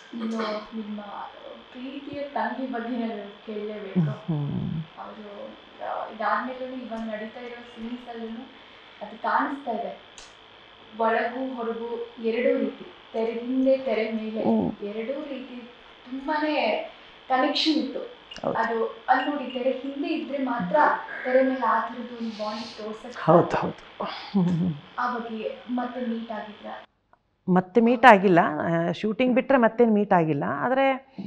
ಇನ್ನು ನಿಮ್ಮ ಪ್ರೀತಿಯ ತಂಗಿ ಬಗ್ಗೆ ನಾನು ಕೇಳಲೇಬೇಕು ಅವರು ಇದಾದ್ಮೇಲೂ ಇವಾಗ ನಡೀತಾ ಇರೋ ಸೀನ್ಸಲ್ಲೂ ಅದು ಕಾಣಿಸ್ತಾ ಇದೆ ಒಳಗು ಹೊರಗು ಎರಡೂ ರೀತಿ ತೆರೆ ಹಿಂದೆ ತೆರೆ ಮೇಲೆ ಹ್ಮ್. ಎರಡೂ ರೀತಿ ತುಂಬಾನೇ ಕನೆಕ್ಷನ್ ಇತ್ತು ಹೌದು. ಅದು ಅಲ್ಲಿ ನೋಡಿ ತೆರೆ ಹಿಂದೆ ಇದ್ರೆ ಮಾತ್ರ ತೆರೆ ಮೇಲೆ ಆ ಥರದ್ದು ಒಂದು ಬಾಂಡ್ ತೋರ್ಸಕ್ ಹೌದು ಹೌದು ಆ ಬಗ್ಗೆ ಮತ್ತೆ ಮೀಟ್ ಆಗಿದ್ರ ಮತ್ತೆ ಮೀಟ್ ಆಗಿಲ್ಲ ಶೂಟಿಂಗ್ ಬಿಟ್ಟರೆ ಮತ್ತೇನು ಮೀಟ್ ಆಗಿಲ್ಲ ಆದರೆ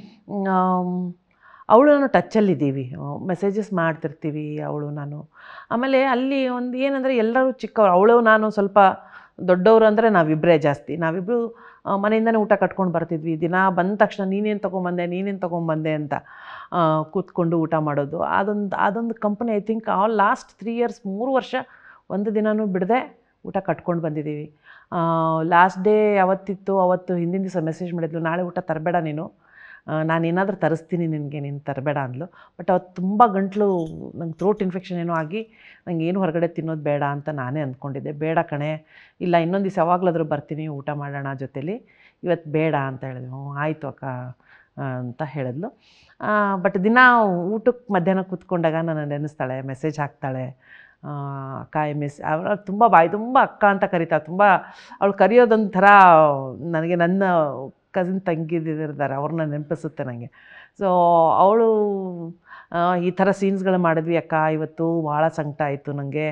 ಅವಳು ನಾನು ಟಚ್ಚಲ್ಲಿದ್ದೀವಿ ಮೆಸೇಜಸ್ ಮಾಡ್ತಿರ್ತೀವಿ ಅವಳು ನಾನು ಆಮೇಲೆ ಅಲ್ಲಿ ಒಂದು ಏನಂದರೆ ಎಲ್ಲರೂ ಚಿಕ್ಕವರು ಅವಳು ನಾನು ಸ್ವಲ್ಪ ದೊಡ್ಡವರು ಅಂದರೆ ನಾವಿಬ್ಬರೇ ಜಾಸ್ತಿ ನಾವಿಬ್ಬರು ಮನೆಯಿಂದನೇ ಊಟ ಕಟ್ಕೊಂಡು ಬರ್ತಿದ್ವಿ ದಿನ ಬಂದ ತಕ್ಷಣ ನೀನೇನು ತೊಗೊಂಬಂದೆ ನೀನೇನು ತೊಗೊಂಬಂದೆ ಅಂತ ಆ, ಕೂತ್ಕೊಂಡು ಊಟ ಮಾಡೋದು ಅದೊಂದು ಅದೊಂದು company I think all last three years ಮೂರು ವರ್ಷ ಒಂದು ದಿನನೂ ಬಿಡದೆ ಊಟ ಕಟ್ಕೊಂಡು ಬಂದಿದ್ದೀವಿ ಲಾಸ್ಟ್ ಡೇ ಯಾವತ್ತಿತ್ತು ಅವತ್ತು ಹಿಂದಿನ ದಿವಸ ಮೆಸೇಜ್ ಮಾಡಿದ್ಲು ನಾಳೆ ಊಟ ತರಬೇಡ ನೀನು ನಾನು ಏನಾದರೂ ತರಿಸ್ತೀನಿ ನಿನಗೆ ನೀನು ತರಬೇಡ ಅಂದ್ಲು ಬಟ್ ಅವತ್ತು ತುಂಬ ಗಂಟ್ಲು ನಂಗೆ ಥ್ರೋಟ್ ಇನ್ಫೆಕ್ಷನ್ ಏನೋ ಆಗಿ ನಂಗೆ ಏನು ಹೊರಗಡೆ ತಿನ್ನೋದು ಬೇಡ ಅಂತ ನಾನೇ ಅಂದ್ಕೊಂಡಿದ್ದೆ ಬೇಡ ಕಣೆ ಇಲ್ಲ ಇನ್ನೊಂದು ದಿವಸ ಯಾವಾಗಲಾದರೂ ಬರ್ತೀನಿ ಊಟ ಮಾಡೋಣ ಜೊತೇಲಿ ಇವತ್ತು ಬೇಡ ಅಂತ ಹೇಳಿದ್ವಿ ಹ್ಞೂ ಆಯಿತು ಅಕ್ಕ ಆ, ಅಂತ ಹೇಳಿದ್ಲು ಬಟ್ ದಿನ ಊಟಕ್ಕೆ ಮಧ್ಯಾಹ್ನ ಕೂತ್ಕೊಂಡಾಗ ನನ್ನ ನೆನೆಸ್ತಾಳೆ ಮೆಸೇಜ್ ಹಾಕ್ತಾಳೆ ಆ, ಅಕ್ಕ ಮಿಸ್ ಅವಳು ತುಂಬ ಬಾಯಿ ತುಂಬ ಅಕ್ಕ ಅಂತ ಕರಿತಾಳೆ ತುಂಬ ಅವಳು ಕರೆಯೋದೊಂಥರ ನನಗೆ ನನ್ನ ಕಸಿನ್ ತಂಗಿದಿರ್ತಾರೆ ಅವ್ರನ್ನ ನೆನಪಿಸುತ್ತೆ ನನಗೆ ಸೊ ಅವಳು ಈ ಥರ ಸೀನ್ಸ್ಗಳು ಮಾಡಿದ್ವಿ ಅಕ್ಕ ಇವತ್ತು ಭಾಳ ಸಂಕಟ ಆಯಿತು ನನಗೆ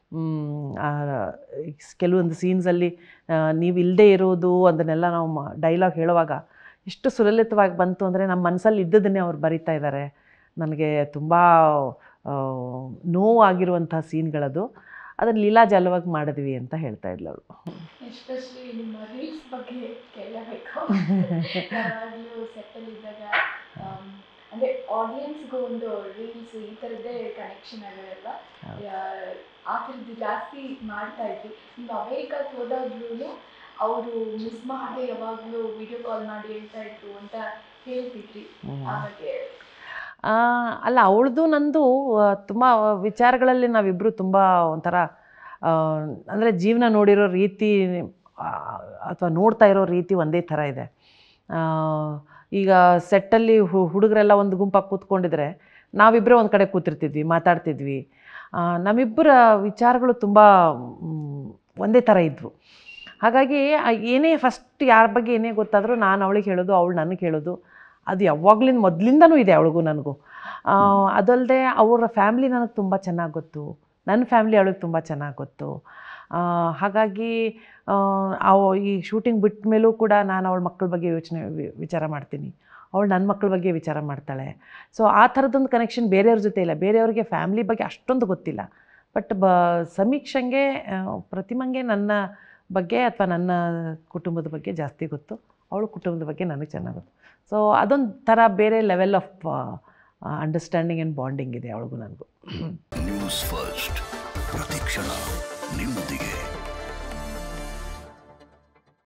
ಕೆಲವೊಂದು ಸೀನ್ಸಲ್ಲಿ ನೀವು ಇಲ್ಲದೆ ಇರೋದು ಅದನ್ನೆಲ್ಲ ನಾವು ಡೈಲಾಗ್ ಹೇಳುವಾಗ ಎಷ್ಟು ಸುಲಲಿತವಾಗಿ ಬಂತು ಅಂದರೆ ನಮ್ಮ ಮನಸ್ಸಲ್ಲಿ ಇದ್ದದನ್ನೇ ಅವ್ರು ಬರಿತಾ ಇದ್ದಾರೆ ನನಗೆ ತುಂಬ ನೋವಾಗಿರುವಂಥ ಸೀನ್ಗಳದು ಅದನ್ನು ಲೀಲಾಜಾಲವಾಗಿ ಮಾಡಿದ್ವಿ ಅಂತ ಹೇಳ್ತಾ ಇದ್ಲು ಅವಳು ಎಸ್ಪೆಷಲಿ ನಿಮ್ಮ ರೀಲ್ಸ್ ಬಗ್ಗೆ ಕೇಳಬೇಕು ಯಾವಾಗಲೂ ಸೆಟ್ಟಲ್ಲಿ ಇದ್ದಾಗ ಆಮ್, ಅಂದ್ರೆ ಆಡಿಯನ್ಸ್ಗೂ ಒಂದು ರೀಲ್ಸ್ ಈ ಥರದ್ದೇ ಕನೆಕ್ಷನ್ ಆಗಿರಲ್ಲ ಹೌದು. ಯಾ- ಆ ಥರದ್ದು ಜಾಸ್ತಿ ಮಾಡ್ತಾ ಇದ್ವಿ ನೀವು ಅಮೇರಿಕಕ್ಕೆ ಹೋದಾಗ್ಲೂ ಅವರು ಮಿಸ್ ಮಾಡದೆ ಯಾವಾಗಲೂ ವಿಡಿಯೋ ಕಾಲ್ ಮಾಡಿ ಹೇಳ್ತಾ ಇದ್ರು ಅಂತ ಹೇಳ್ತಿದ್ರಿ ಆ ಬಗ್ಗೆ ಆ, ಅಲ್ಲ ಅವಳದು ನಂದು ತುಂಬ ವಿಚಾರಗಳಲ್ಲಿ ನಾವಿಬ್ಬರು ತುಂಬ ಒಂಥರ ಅಂದರೆ ಜೀವನ ನೋಡಿರೋ ರೀತಿ ಅಥವಾ ನೋಡ್ತಾ ಇರೋ ರೀತಿ ಒಂದೇ ಥರ ಇದೆ ಆ, ಈಗ ಸೆಟ್ಟಲ್ಲಿ ಹುಡುಗರೆಲ್ಲ ಒಂದು ಗುಂಪಾಗಿ ಕೂತ್ಕೊಂಡಿದ್ರೆ ನಾವಿಬ್ಬರೇ ಒಂದು ಕಡೆ ಕೂತಿರ್ತಿದ್ವಿ ಮಾತಾಡ್ತಿದ್ವಿ ಆ, ನಮ್ಮಿಬ್ಬರ ವಿಚಾರಗಳು ತುಂಬ ಮ್, ಒಂದೇ ಥರ ಇದ್ವು ಹಾಗಾಗಿ ಆ ಏನೇ ಫಸ್ಟ್ ಯಾರ ಬಗ್ಗೆ ಏನೇ ಗೊತ್ತಾದರೂ ನಾನು ಅವಳಿಗೆ ಹೇಳೋದು ಅವಳು ನನಗೆ ಹೇಳೋದು ಅದು ಯಾವಾಗ್ಲಿಂದ ಮೊದಲಿಂದನೂ ಇದೆ ಅವಳಿಗೂ ನನಗೂ ಅದಲ್ಲದೆ ಅವರ ಫ್ಯಾಮ್ಲಿ ನನಗೆ ತುಂಬ ಚೆನ್ನಾಗಿ ಗೊತ್ತು ನನ್ನ ಫ್ಯಾಮ್ಲಿ ಅವಳಿಗೆ ತುಂಬ ಚೆನ್ನಾಗಿ ಗೊತ್ತು ಆ, ಹಾಗಾಗಿ ಆ, ಅವ ಈ ಶೂಟಿಂಗ್ ಬಿಟ್ಟ ಮೇಲೂ ಕೂಡ ನಾನು ಅವಳ ಮಕ್ಕಳ ಬಗ್ಗೆ ಯೋಚನೆ ವಿ- ವಿಚಾರ ಮಾಡ್ತೀನಿ ಅವಳು ನನ್ನ ಮಕ್ಕಳ ಬಗ್ಗೆ ವಿಚಾರ ಮಾಡ್ತಾಳೆ ಸೊ ಆ ಥರದೊಂದು ಕನೆಕ್ಷನ್ ಬೇರೆಯವ್ರ ಜೊತೆ ಇಲ್ಲ ಬೇರೆಯವ್ರಿಗೆ ಫ್ಯಾಮ್ಲಿ ಬಗ್ಗೆ ಅಷ್ಟೊಂದು ಗೊತ್ತಿಲ್ಲ ಬಟ್ ಬ ಸಮೀಕ್ಷೆಗೆ ಆ, ಪ್ರತಿಮಂಗೆ ನನ್ನ ಬಗ್ಗೆ ಅಥವಾ ನನ್ನ ಕುಟುಂಬದ ಬಗ್ಗೆ ಜಾಸ್ತಿ ಗೊತ್ತು ಅವಳ ಕುಟುಂಬದ ಬಗ್ಗೆ ನನಗೆ ಚೆನ್ನಾಗಿ ಗೊತ್ತು ಸೊ ಅದೊಂದು ಥರ ಬೇರೆ level of understanding and bonding ಇದೆ ಅವಳಿಗೂ ನನಗೂ ನ್ಯೂಸ್ ಫಸ್ಟ್ ಪ್ರತಿಕ್ಷಣ ನಿಮ್ಮೊಂದಿಗೆ